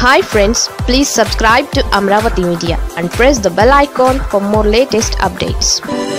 hi friends please subscribe to Amaravati media and press the bell icon for more latest updates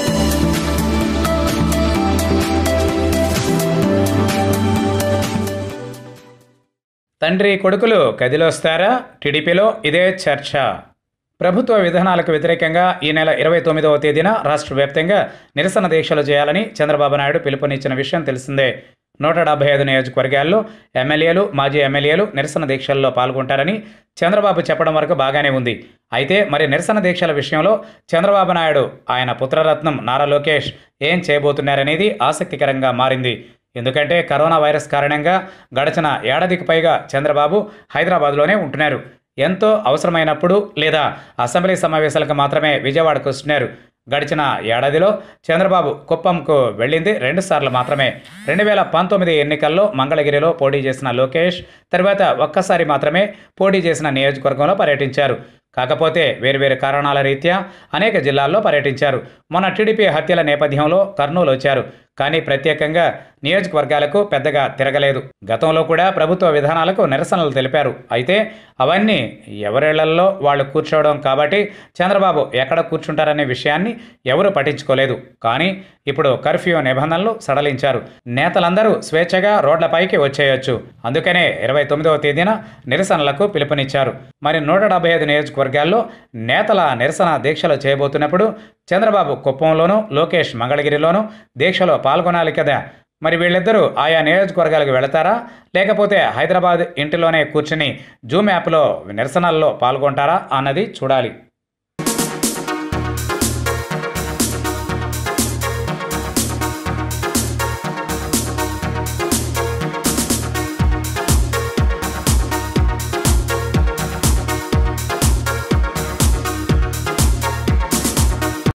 తండ్రి కొడుకులు కదిలొస్తారా టీడీపీలో ఇదే చర్చ ప్రభుత్వ విధానాలకు వ్యతిరేకంగా ఈ నెల ఇరవై తొమ్మిదవ తేదీన రాష్ట్ర వ్యాప్తంగా నిరసన దీక్షలు చేయాలని చంద్రబాబు నాయుడు పిలుపునిచ్చిన విషయం తెలిసిందే నూట డెబ్బై ఐదు నియోజకవర్గాల్లో ఎమ్మెల్యేలు మాజీ ఎమ్మెల్యేలు నిరసన దీక్షల్లో పాల్గొంటారని చంద్రబాబు చెప్పడం వరకు బాగానే ఉంది అయితే మరి నిరసన దీక్షల విషయంలో చంద్రబాబు నాయుడు ఆయన పుత్రరత్నం నారా లోకేష్ ఏం చేయబోతున్నారనేది ఆసక్తికరంగా మారింది ఎందుకంటే కరోనా వైరస్ కారణంగా గడిచిన ఏడాదికి పైగా చంద్రబాబు హైదరాబాద్లోనే ఉంటున్నారు ఎంతో అవసరమైనప్పుడు లేదా అసెంబ్లీ సమావేశాలకు మాత్రమే విజయవాడకు వస్తున్నారు గడిచిన ఏడాదిలో చంద్రబాబు కుప్పంకు వెళ్ళింది రెండుసార్లు మాత్రమే రెండు వేల పంతొమ్మిది ఎన్నికల్లో మంగళగిరిలో పోటీ చేసిన లోకేష్ తర్వాత ఒక్కసారి మాత్రమే పోటీ చేసిన నియోజకవర్గంలో పర్యటించారు కాకపోతే వేర్వేరు కారణాల రీత్యా అనేక జిల్లాల్లో పర్యటించారు మొన్న టీడీపీ హత్యల నేపథ్యంలో కర్నూలు వచ్చారు కానీ ప్రత్యేకంగా నియోజకవర్గాలకు పెద్దగా తిరగలేదు గతంలో కూడా ప్రభుత్వ విధానాలకు నిరసనలు తెలిపారు అయితే అవన్నీ ఎవరిళ్లల్లో వాళ్ళు కూర్చోవడం కాబట్టి చంద్రబాబు ఎక్కడ కూర్చుంటారనే విషయాన్ని ఎవరూ పట్టించుకోలేదు కానీ ఇప్పుడు కర్ఫ్యూ నిబంధనలు సడలించారు నేతలందరూ స్వేచ్ఛగా రోడ్లపైకి వచ్చేయొచ్చు అందుకనే ఇరవై తొమ్మిదవ తేదీన నిరసనలకు పిలుపునిచ్చారు మరి నూట డెబ్బై ఐదు నియోజకవర్గాల్లో నేతల నిరసన దీక్షలు చేయబోతున్నప్పుడు చంద్రబాబు కుప్పంలోనూ లోకేష్ మంగళగిరిలోనూ దీక్షలో పాల్గొనాలి కదా మరి వీళ్ళిద్దరూ ఆయా నియోజకవర్గాలకు వెళతారా లేకపోతే హైదరాబాద్ ఇంటిలోనే కూర్చుని జూమ్ యాప్లో నిరసనల్లో పాల్గొంటారా అన్నది చూడాలి